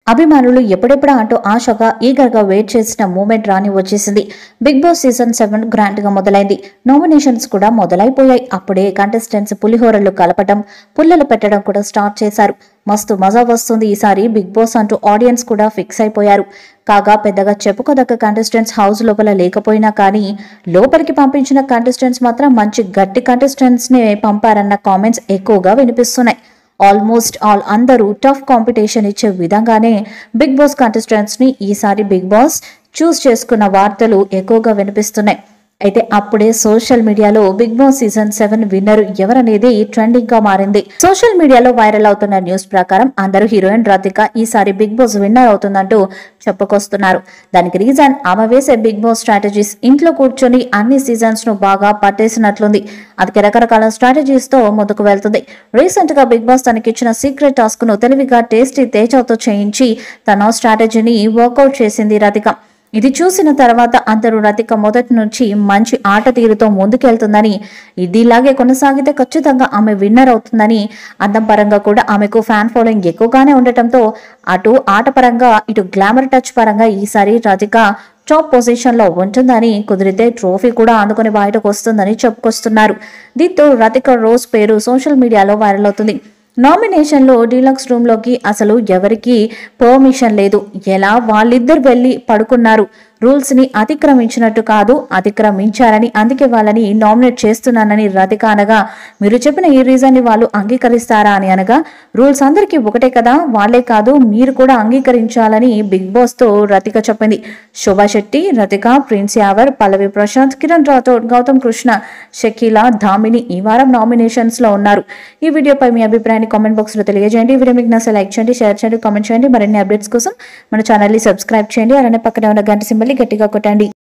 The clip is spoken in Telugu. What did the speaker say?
అభిమానులు ఎప్పుడెప్పుడా అంటూ ఆశగా ఈగర్గా వెయిట్ చేసిన మూమెంట్ రాని వచ్చేసింది Bigg Boss season seven grand గా మొదలైంది నామినేషన్స్ కూడా మొదలైపోయాయి అప్పుడే కంటెస్టెంట్స్ పులిహోరలు కలపటం పుల్లలు పెట్టడం కూడా స్టార్ట్ చేశారు మస్తు మజా వస్తుంది ఈసారి బిగ్ బాస్ అంటూ ఆడియన్స్ కూడా ఫిక్స్ అయిపోయారు కాగా పెద్దగా చెప్పుకోదగ్గ కంటెస్టెంట్స్ హౌస్ లోపల లేకపోయినా కానీ లోపలికి పంపించిన కంటెస్టెంట్స్ మాత్రం మంచి గట్టి కంటెస్టెంట్స్ నే పంపారన్న కామెంట్స్ ఎక్కువగా వినిపిస్తున్నాయి ఆల్మోస్ట్ ఆల్ అందరూ టఫ్ కాంపిటీషన్ ఇచ్చే విధంగానే బిగ్ బాస్ కంటెస్టెంట్స్ ని ఈసారి బిగ్ బాస్ చూస్ చేసుకున్న వార్తలు ఎక్కువగా వినిపిస్తున్నాయి అయితే అప్పుడే సోషల్ మీడియాలో Bigg Boss season seven winner ఎవరనేది ట్రెండింగ్ గా మారింది సోషల్ మీడియాలో వైరల్ అవుతున్న న్యూస్ ప్రకారం అందరూ హీరోయిన్ రాధిక ఈసారి బిగ్ బాస్ విన్నర్ అవుతుందంటూ చెప్పుకొస్తున్నారు దానికి రీజన్ ఆమె వేసే బిగ్ బాస్ స్ట్రాటజీస్ ఇంట్లో కూర్చొని అన్ని సీజన్స్ ను బాగా పట్టేసినట్లుంది అది రకరకాల స్ట్రాటజీస్ తో ముందుకు వెళ్తుంది రీసెంట్ గా బిగ్ బాస్ తనకిచ్చిన సీక్రెట్ టాస్క్ ను తెలివిగా టేస్టీ తేజాతో చేయించి తన స్ట్రాటజీని వర్కౌట్ చేసింది రాధిక ఇది చూసిన తర్వాత అందరూ రతిక మొదటి నుంచి మంచి ఆట తీరుతో ముందుకెళ్తుందని ఇది ఇలాగే కొనసాగితే ఖచ్చితంగా ఆమె విన్నర్ అవుతుందని అందం పరంగా కూడా ఆమెకు ఫ్యాన్ ఫాలోయింగ్ ఎక్కువగానే ఉండటంతో అటు ఆట పరంగా ఇటు గ్లామర్ టచ్ పరంగా ఈసారి రతిక టాప్ పొజిషన్ లో ఉంటుందని కుదిరితే ట్రోఫీ కూడా అందుకొని బయటకు వస్తుందని చెప్పుకొస్తున్నారు దీంతో రతిక రోజ్ పేరు సోషల్ మీడియాలో వైరల్ అవుతుంది నామినేషన్ లో డీలక్స్ రూమ్ లోకి అసలు ఎవరికి పర్మిషన్ లేదు ఎలా వాళ్ళిద్దరు వెళ్ళి పడుకున్నారు రూల్స్ ని అతిక్రమించినట్టు కాదు అతిక్రమించారని అందుకే వాళ్ళని నామినేట్ చేస్తున్నానని రతిక అనగా మీరు చెప్పిన ఈ రీజన్ ని వాళ్ళు అంగీకరిస్తారా అని అనగా రూల్స్ అందరికీ ఒకటే కదా వాళ్ళే కాదు మీరు కూడా అంగీకరించాలని బిగ్ బాస్ తో రతిక చెప్పింది శోభా శెట్టి రతిక ప్రిన్స్ యావర్ పల్లవి ప్రశాంత్ కిరణ్ రాథోడ్ గౌతమ్ కృష్ణ షకీలా ధామిని ఈ వారం నామినేషన్స్ లో ఉన్నారు ఈ వీడియోపై మీ అభిప్రాయాన్ని కామెంట్ బాక్స్ లో తెలియజేయండి ఈ వీడియో మీకు నచ్చ లైక్ చేయండి షేర్ చేయండి కామెంట్ చేయండి మరిన్ని అప్డేట్స్ కోసం మన ఛానల్ ని సబ్స్క్రైబ్ చేయండి అలానే పక్కనే ఉన్న గంట సింబల్ ని గట్టిగా కొట్టండి